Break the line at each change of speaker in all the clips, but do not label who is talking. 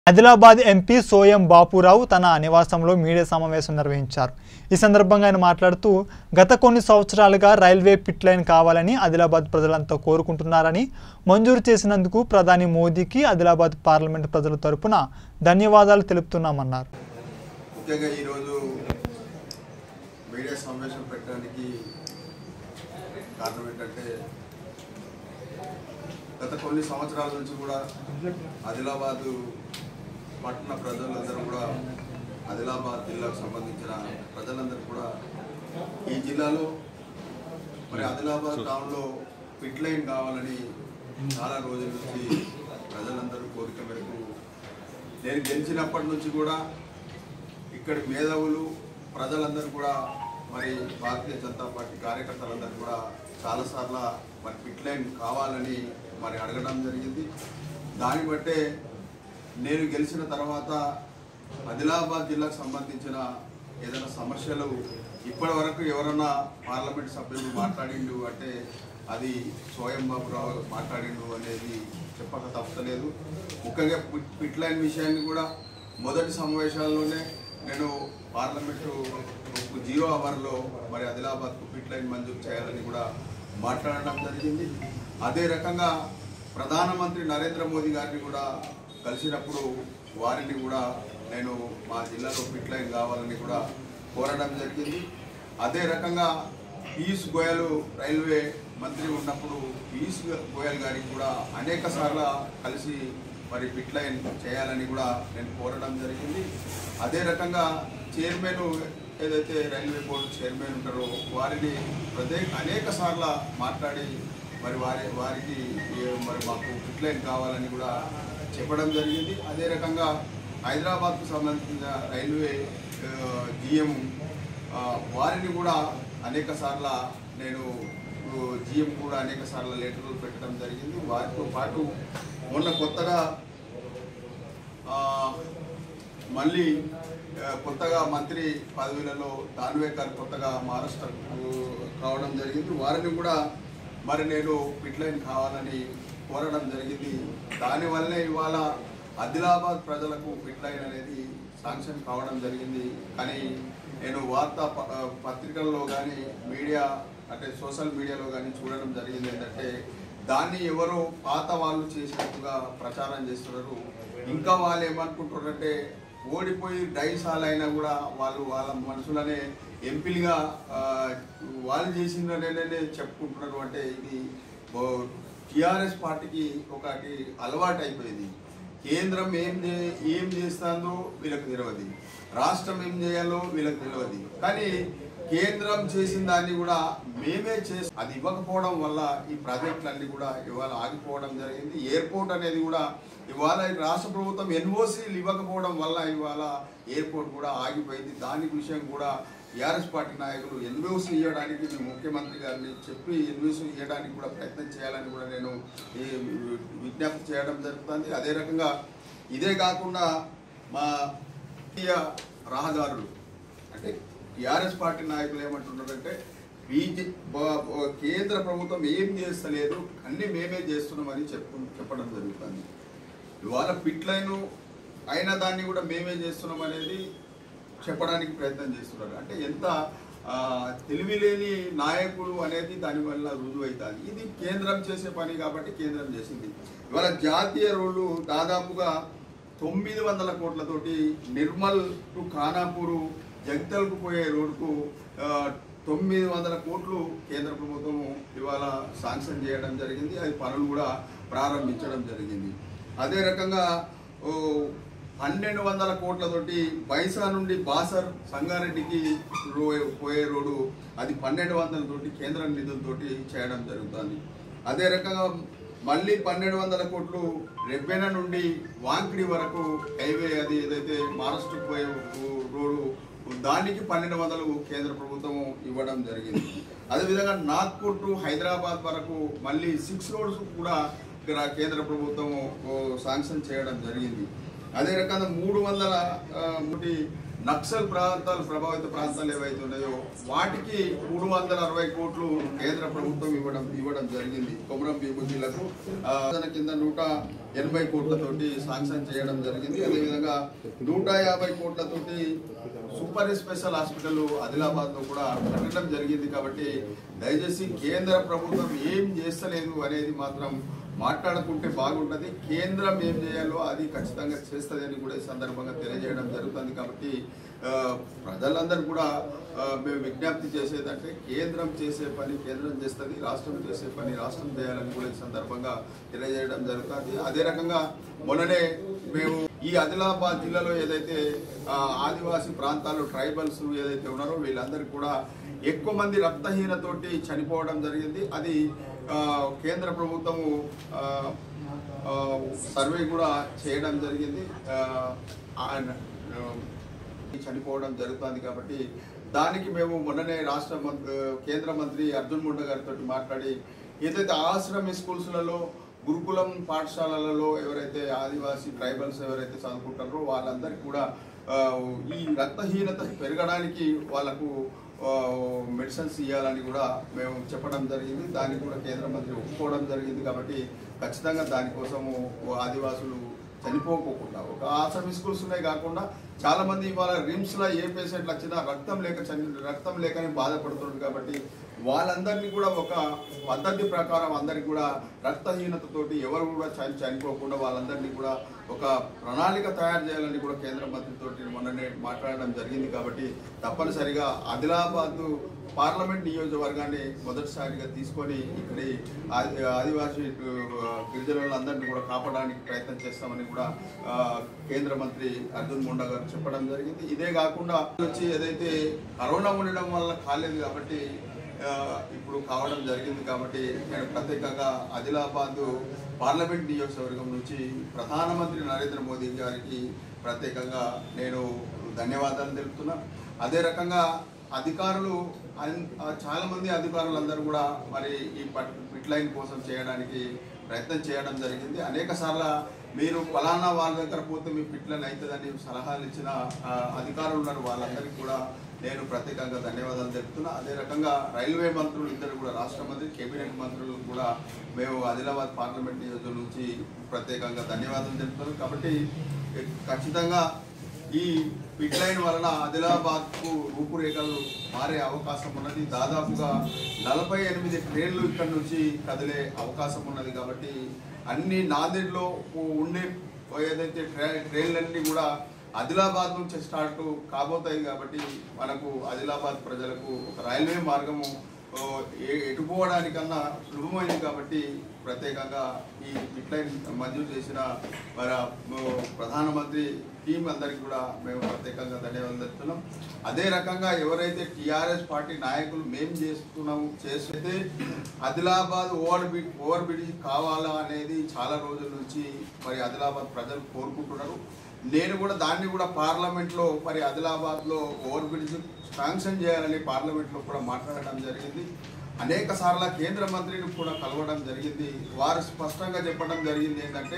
Adilabad MP Soyam Bapurao తన నివాసంలో media సమావేశం నిర్వహించారు ఈ సందర్భంగా ఆయన మాట్లాడుతూ గత కొన్ని సంవత్సరాలుగా రైల్వే పిట్ లైన్ కావాలని ఆదిలాబాద్ ప్రజలంతా కోరుకుంటున్నారని మంజూరు చేసినందుకు ప్రధాని మోదీకి ఆదిలాబాద్ పార్లమెంట్ ప్రజల తరపున ధన్యవాదాలు తెలుపుతున్నామన్నారు
ముఖ్యంగా ఈరోజు మీడియా సమావేశం పెట్టడానికి కారణం ఏంటంటే గత కొన్ని సంవత్సరాల నుంచి కూడా ఆదిలాబాదు పట్టణ ప్రజలందరూ కూడా ఆదిలాబాద్ జిల్లాకు సంబంధించిన ప్రజలందరూ కూడా ఈ జిల్లాలో మరి ఆదిలాబాద్ టౌన్లో పిట్ లైన్ కావాలని చాలా రోజుల నుంచి ప్రజలందరూ కోరిక మేరకు నేను గెలిచినప్పటి నుంచి కూడా ఇక్కడి మేధావులు ప్రజలందరూ కూడా మరి భారతీయ జనతా పార్టీ కార్యకర్తలందరూ కూడా చాలాసార్లు మరి పిట్ లైన్ కావాలని మరి అడగడం జరిగింది దాన్ని బట్టే నేను గెలిచిన తర్వాత ఆదిలాబాద్ జిల్లాకు సంబంధించిన ఏదైనా సమస్యలు ఇప్పటి వరకు ఎవరన్నా పార్లమెంట్ సభ్యులు మాట్లాడిండు అంటే అది స్వయం బాబురావు మాట్లాడిండు అనేది చెప్పక తప్పలేదు ముఖ్యంగా పిట్- పిట్ లైన్ విషయాన్ని కూడా మొదటి సమావేశాల్లోనే నేను పార్లమెంటు జీరో అవర్లో మరి ఆదిలాబాద్కు పిట్ లైన్ మంజూరు చేయాలని కూడా మాట్లాడడం జరిగింది అదే రకంగా ప్రధానమంత్రి నరేంద్ర మోదీ గారిని కూడా కలిసినప్పుడు వారిని కూడా నేను మా జిల్లాలో పిట్ లైన్ కావాలని కూడా కోరడం జరిగింది అదే రకంగా పీయూష్ గోయల్ రైల్వే మంత్రి ఉన్నప్పుడు పీయూష్ గోయల్ గారికి కూడా అనేక సార్లు కలిసి మరి పిట్ లైన్ చేయాలని కూడా నేను కోరడం జరిగింది అదే రకంగా చైర్మన్ ఏదైతే రైల్వే బోర్డు చైర్మన్ ఉంటారో వారిని ప్రత్యేక అనేక సార్లు మాట్లాడి మరి వారి వారికి ఏ- మరి మాకు పిట్ లైన్ కావాలని కూడా చెప్పడం జరిగింది అదే రకంగా హైదరాబాద్కు సంబంధించిన రైల్వే జిఎం వారిని కూడా అనేక సార్లు నేను జిఎం కూడా అనేక సార్లు లెటర్లు పెట్టడం జరిగింది వారితో పాటు మొన్న కొత్తగా ఆ, మళ్ళీ ఆ, కొత్తగా మంత్రి పదవులలో దాన్వేకర్ కొత్తగా మహారాష్ట్రకు రావడం జరిగింది వారిని కూడా మరి నేను పిట్లైన్ కావాలని కోరడం జరిగింది దానివల్లే ఇవాళ ఆదిలాబాద్ ప్రజలకు పిట్లైన్ అనేది శాంక్షన్ కావడం జరిగింది కానీ నేను వార్తా ప- ఆ, పత్రికల్లో కానీ మీడియా అంటే సోషల్ మీడియాలో కానీ చూడడం జరిగింది ఏంటంటే దాన్ని ఎవరో పాత వాళ్ళు చేసినట్టుగా ప్రచారం చేస్తున్నారు ఇంకా వాళ్ళు ఏమనుకుంటున్నారంటే ఓడిపోయి డైసాల్ అయినా కూడా వాళ్ళు వాళ్ళ మనసులనే ఎంపీలుగా ఆ, వాళ్ళు చేసిందనే చెప్పుకుంటున్నారు అంటే ఇది టిఆర్ఎస్ పార్టీకి ఒకటి అలవాటు అయిపోయింది కేంద్రం ఏం చే ఏం చేస్తుందో వీళ్ళకి తెలియదు రాష్ట్రం ఏం చేయాలో వీళ్ళకి తెలియదు కానీ కేంద్రం చేసిన దాన్ని కూడా మేమే చేసి అది ఇవ్వకపోవడం వల్ల ఈ ప్రాజెక్టులన్నీ కూడా ఇవాళ ఆగిపోవడం జరిగింది ఎయిర్పోర్ట్ అనేది కూడా ఇవాళ ఈ రాష్ట్ర ప్రభుత్వం ఎన్ఓసీలు ఇవ్వకపోవడం వల్ల ఇవాళ ఎయిర్పోర్ట్ కూడా ఆగిపోయింది దాని విషయం కూడా టీఆర్ఎస్ పార్టీ నాయకులు ఎన్ఓసీ ఇవ్వడానికి మీ ముఖ్యమంత్రి గారిని చెప్పి ఎన్ఓసీ ఇవ్వడానికి కూడా ప్రయత్నం చేయాలని కూడా నేను ఈ విజ్ఞప్తి చేయడం జరుగుతుంది అదే రకంగా ఇదే కాకుండా మా జాతీయ రహదారులు అంటే టీఆర్ఎస్ పార్టీ నాయకులు ఏమంటున్నారంటే బీజే బ- బ- కేంద్ర ప్రభుత్వం ఏం చేస్తలేదు అన్ని మేమే చేస్తున్నామని చెప్పు చెప్పడం జరుగుతుంది ఇవాళ పిట్ లైన్ అయిన దాన్ని కూడా మేమే చేస్తున్నాం అనేది చెప్పడానికి ప్రయత్నం చేస్తున్నారు అంటే ఎంత ఆ, తెలివిలేని నాయకుడు అనేది దానివల్ల రుజువు అవుతుంది ఇది కేంద్రం చేసే పని కాబట్టి కేంద్రం చేసింది ఇవాళ జాతీయ రోడ్లు దాదాపుగా తొమ్మిది వందల కోట్లతోటి నిర్మల్ టు ఖానాపూరు జగితల్కు పోయే రోడ్డుకు ఆ, తొమ్మిది వందల కోట్లు కేంద్ర ప్రభుత్వం ఇవాళ శాంక్షన్ చేయడం జరిగింది అది పనులు కూడా ప్రారంభించడం జరిగింది అదే రకంగా ఓ, పన్నెండు వందల కోట్లతోటి బైసా నుండి బాసర్ సంగారెడ్డికి రో- పోయే రోడ్డు అది పన్నెండు వందల తోటి కేంద్ర నిధులతోటి చేయడం జరుగుతుంది అదే రకంగా మళ్ళీ పన్నెండు వందల కోట్లు రెబ్బెన నుండి వాంకిడి వరకు హైవే అది ఏదైతే మహారాష్ట్రకు పోయే రో- రోడ్డు దానికి పన్నెండు వందలు కేంద్ర ప్రభుత్వం ఇవ్వడం జరిగింది అదేవిధంగా నాగ్పూర్ టు హైదరాబాద్ వరకు మళ్ళీ సిక్స్ రోడ్స్ కూడా ఇక్కడ కేంద్ర ప్రభుత్వం ఓ, శాంక్షన్ చేయడం జరిగింది అదే రకంగా మూడు వందల ఆ, ఒకటి నక్సల్ ప్రాంతాలు ప్రభావిత ప్రాంతాలు ఏవైతే ఉన్నాయో వాటికి మూడు వందల అరవై కోట్లు కేంద్ర ప్రభుత్వం ఇవ్వడం ఇవ్వడం జరిగింది కొమరం భీము జిల్లాకు ఆ, దాని కింద నూట ఎనభై కోట్లతోటి శాంక్షన్ చేయడం జరిగింది అదేవిధంగా నూట యాభై కోట్లతోటి సూపర్ స్పెషల్ హాస్పిటల్ ఆదిలాబాద్ లో కూడా కట్టడం జరిగింది కాబట్టి దయచేసి కేంద్ర ప్రభుత్వం ఏం చేస్తలేదు అనేది మాత్రం మాట్లాడుకుంటే బాగుంటది కేంద్రం ఏం చేయాలో అది ఖచ్చితంగా చేస్తుంది అని కూడా ఈ సందర్భంగా తెలియజేయడం జరుగుతుంది కాబట్టి ఆ, ప్రజలందరూ కూడా ఆ, మేము విజ్ఞప్తి చేసేదంటే కేంద్రం చేసే పని కేంద్రం చేస్తుంది రాష్ట్రం చేసే పని రాష్ట్రం చేయాలని కూడా ఈ సందర్భంగా తెలియజేయడం జరుగుతుంది అదే రకంగా మొన్ననే మేము ఈ ఆదిలాబాద్ జిల్లాలో ఏదైతే ఆ, ఆదివాసీ ప్రాంతాల్లో ట్రైబల్స్ ఏదైతే ఉన్నారో వీళ్ళందరికీ కూడా ఎక్కువ మంది రక్తహీనతోటి చనిపోవడం జరిగింది అది ఆ, కేంద్ర ప్రభుత్వము ఆ, ఆ, సర్వే కూడా చేయడం జరిగింది ఆ, ఆ- చనిపోవడం జరుగుతుంది కాబట్టి దానికి మేము మొన్ననే రాష్ట్ర మంత్రి కేంద్ర మంత్రి అర్జున్ ముండ గారితో మాట్లాడి ఏదైతే ఆశ్రమ స్కూల్స్లలో గురుకులం పాఠశాలలలో ఎవరైతే ఆదివాసీ ట్రైబల్స్ ఎవరైతే చదువుకుంటారో వాళ్ళందరికీ కూడా ఆ, ఈ రక్తహీనత పెరగడానికి వాళ్ళకు మెడిసిన్స్ ఇవ్వాలని కూడా మేము చెప్పడం జరిగింది దానికి కూడా కేంద్ర మంత్రి ఒప్పుకోవడం జరిగింది కాబట్టి ఖచ్చితంగా దానికోసము ఆదివాసులు చనిపోకోకుండా ఒక ఆశ్రమ స్కూల్స్ ఉన్నాయి కాకుండా చాలా మంది ఇవాళ రిమ్స్ లో ఏ పేషెంట్లు వచ్చినా రక్తం లేక చని రక్తం లేకని బాధపడుతున్నారు కాబట్టి వాళ్ళందరినీ కూడా ఒక పద్ధతి ప్రకారం అందరికి కూడా రక్తహీనతతోటి ఎవరు కూడా చని చనిపోకుండా వాళ్ళందరినీ కూడా ఒక ప్రణాళిక తయారు చేయాలని కూడా కేంద్ర మంత్రితోటి మొన్ననే మాట్లాడడం జరిగింది కాబట్టి తప్పనిసరిగా ఆదిలాబాద్ పార్లమెంట్ నియోజకవర్గాన్ని మొదటిసారిగా తీసుకొని ఇక్కడి ఆది- ఆదివాసీ ఆ, గిరిజనులందరినీ కూడా కాపాడడానికి ప్రయత్నం చేస్తామని కూడా ఆ, కేంద్ర మంత్రి అర్జున్ ముండా గారు చెప్పడం జరిగింది ఇదే కాకుండా వచ్చి ఏదైతే కరోనా ఉండడం వల్ల కాలేదు కాబట్టి ఆ, ఇప్పుడు కావడం జరిగింది కాబట్టి నేను ప్రత్యేకంగా ఆదిలాబాద్ పార్లమెంట్ నియోజకవర్గం నుంచి ప్రధానమంత్రి నరేంద్ర మోదీ గారికి ప్రత్యేకంగా నేను ధన్యవాదాలు తెలుపుతున్నా అదే రకంగా అధికారులు అన్- ఆ, చాలా మంది అధికారులందరూ కూడా మరి ఈ పట్ పిట్ లైన్ కోసం చేయడానికి ప్రయత్నం చేయడం జరిగింది అనేక సార్లు మీరు ఫలానా వాళ్ళ దగ్గర పోతే మీ పిట్ లైన్ అవుతుందని సలహాలు ఇచ్చిన ఆ, అధికారులు ఉన్నారు వాళ్ళందరికీ కూడా నేను ప్రత్యేకంగా ధన్యవాదాలు తెలుపుతున్నా అదే రకంగా రైల్వే మంత్రులు ఇద్దరు కూడా రాష్ట్ర మంత్రి కేబినెట్ మంత్రులు కూడా మేము ఆదిలాబాద్ పార్లమెంట్ నియోజకవర్గం నుంచి ప్రత్యేకంగా ధన్యవాదాలు తెలుపుతున్నాం కాబట్టి ఖచ్చితంగా ఈ పిట్ లైన్ వలన ఆదిలాబాద్ కు రూపురేఖలు మారే అవకాశం ఉన్నది దాదాపుగా నలభై ఎనిమిది ట్రైన్లు ఇక్కడ నుంచి కదిలే అవకాశం ఉన్నది కాబట్టి అన్ని నాందేడ్లో ఉండే ఏదైతే ట్రై- ట్రైన్లన్నీ కూడా ఆదిలాబాద్ నుంచి స్టార్ట్ కాబోతాయి కాబట్టి మనకు ఆదిలాబాద్ ప్రజలకు ఒక రైల్వే మార్గము ఓ, ఏ- ఎటుపోవడానికన్నా సులభమైంది కాబట్టి ప్రత్యేకంగా ఈ పిట్ లైన్ మంజూరు చేసిన మన ఓ, ప్రధానమంత్రి టీం అందరికి కూడా మేము ప్రత్యేకంగా ధన్యవాదాలు చెప్తున్నాం అదే రకంగా ఎవరైతే టీఆర్ఎస్ పార్టీ నాయకులు మేము చేస్తున్నాము చేస్తే Adilabad over bid over bridge కావాలా అనేది చాలా రోజుల నుంచి మరి ఆదిలాబాద్ ప్రజలు కోరుకుంటున్నారు నేను కూడా దాన్ని కూడా పార్లమెంట్లో మరి ఆదిలాబాద్లో ఓవర్ బ్రిడ్జ్ శాంక్షన్ చేయాలని పార్లమెంట్లో కూడా మాట్లాడడం జరిగింది అనేక సార్లు కేంద్ర మంత్రిని కూడా కలవడం జరిగింది వారు స్పష్టంగా చెప్పడం జరిగింది ఏంటంటే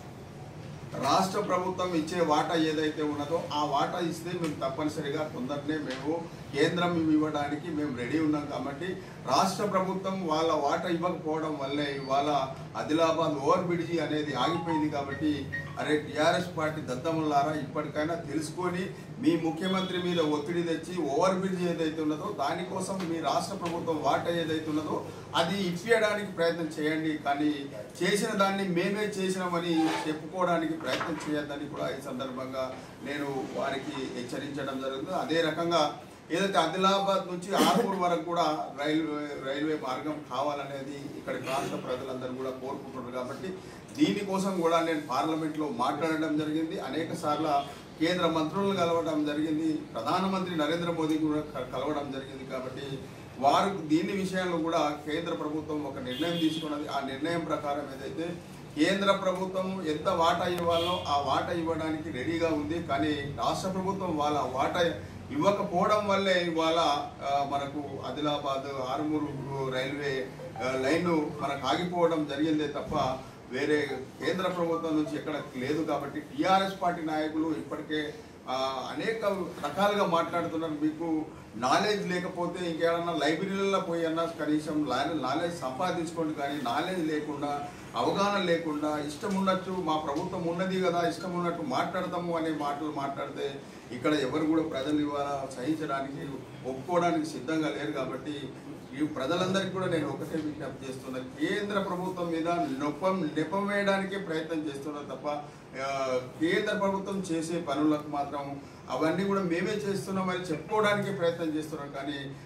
రాష్ట్ర ప్రభుత్వం ఇచ్చే వాటా ఏదైతే ఉన్నదో ఆ వాటా ఇస్తే మేము తప్పనిసరిగా తొందరనే మేము కేంద్రం ఇవ్వడానికి మేము రెడీ ఉన్నాం కాబట్టి రాష్ట్ర ప్రభుత్వం వాళ్ళ వాటా ఇవ్వకపోవడం వల్లే ఇవాళ ఆదిలాబాద్ ఓవర్ బ్రిడ్జి అనేది ఆగిపోయింది కాబట్టి అరే టీఆర్ఎస్ పార్టీ దద్దములారా ఇప్పటికైనా తెలుసుకొని మీ ముఖ్యమంత్రి మీద ఒత్తిడి తెచ్చి ఓవర్ బ్రిడ్జ్ ఏదైతే ఉన్నదో దానికోసం మీ రాష్ట్ర ప్రభుత్వం వాటా ఏదైతే ఉన్నదో అది ఇప్పించడానికి ప్రయత్నం చేయండి కానీ చేసిన దాన్ని మేమే చేసినామని చెప్పుకోవడానికి ప్రయత్నం చేయొద్దని కూడా ఈ సందర్భంగా నేను వారికి హెచ్చరించడం జరుగుతుంది అదే రకంగా ఏదైతే ఆదిలాబాద్ నుంచి ఆర్మూర్ వరకు కూడా రైల్వే రైల్వే మార్గం కావాలనేది ఇక్కడ రాష్ట్ర ప్రజలందరూ కూడా కోరుకుంటున్నారు కాబట్టి దీనికోసం కూడా నేను పార్లమెంట్లో మాట్లాడడం జరిగింది అనేక సార్లు కేంద్ర మంత్రులను కలవడం జరిగింది ప్రధానమంత్రి నరేంద్ర మోదీ కూడా క- కలవడం జరిగింది కాబట్టి వారు దీని విషయంలో కూడా కేంద్ర ప్రభుత్వం ఒక నిర్ణయం తీసుకున్నది ఆ నిర్ణయం ప్రకారం ఏదైతే కేంద్ర ప్రభుత్వం ఎంత వాటా ఇవ్వాలో ఆ వాటా ఇవ్వడానికి రెడీగా ఉంది కానీ రాష్ట్ర ప్రభుత్వం వాళ్ళ వాటా ఇవ్వకపోవడం వల్లే ఇవాళ ఆ, మనకు ఆదిలాబాద్ ఆరుమూరు రైల్వే ఆ, లైన్ మనకు ఆగిపోవడం జరిగిందే తప్ప వేరే కేంద్ర ప్రభుత్వం నుంచి ఎక్కడ లేదు కాబట్టి టీఆర్ఎస్ పార్టీ నాయకులు ఇప్పటికే ఆ, అనేక రకాలుగా మాట్లాడుతున్నారు మీకు నాలెడ్జ్ లేకపోతే ఇంకేమన్నా లైబ్రరీలలో పోయి అన్నా కనీసం నాలెడ్జ్ సంపాదించుకోండి కానీ నాలెడ్జ్ లేకుండా అవగాహన లేకుండా ఇష్టం ఉన్నట్టు మా ప్రభుత్వం ఉన్నది కదా ఇష్టం ఉన్నట్టు మాట్లాడతాము అనే మాటలు మాట్లాడితే ఇక్కడ ఎవరు కూడా ప్రజలు ఇవాళ సహించడానికి ఒప్పుకోవడానికి సిద్ధంగా లేరు కాబట్టి ఈ ప్రజలందరికీ కూడా నేను ఒకటే విజ్ఞప్తి చేస్తున్నా కేంద్ర ప్రభుత్వం మీద నొప్పం నెపం వేయడానికే ప్రయత్నం చేస్తున్నా తప్ప ఆ, కేంద్ర ప్రభుత్వం చేసే పనులకు మాత్రం అవన్నీ కూడా మేమే చేస్తున్నామని చెప్పుకోవడానికి ప్రయత్నం చేస్తున్నాం కానీ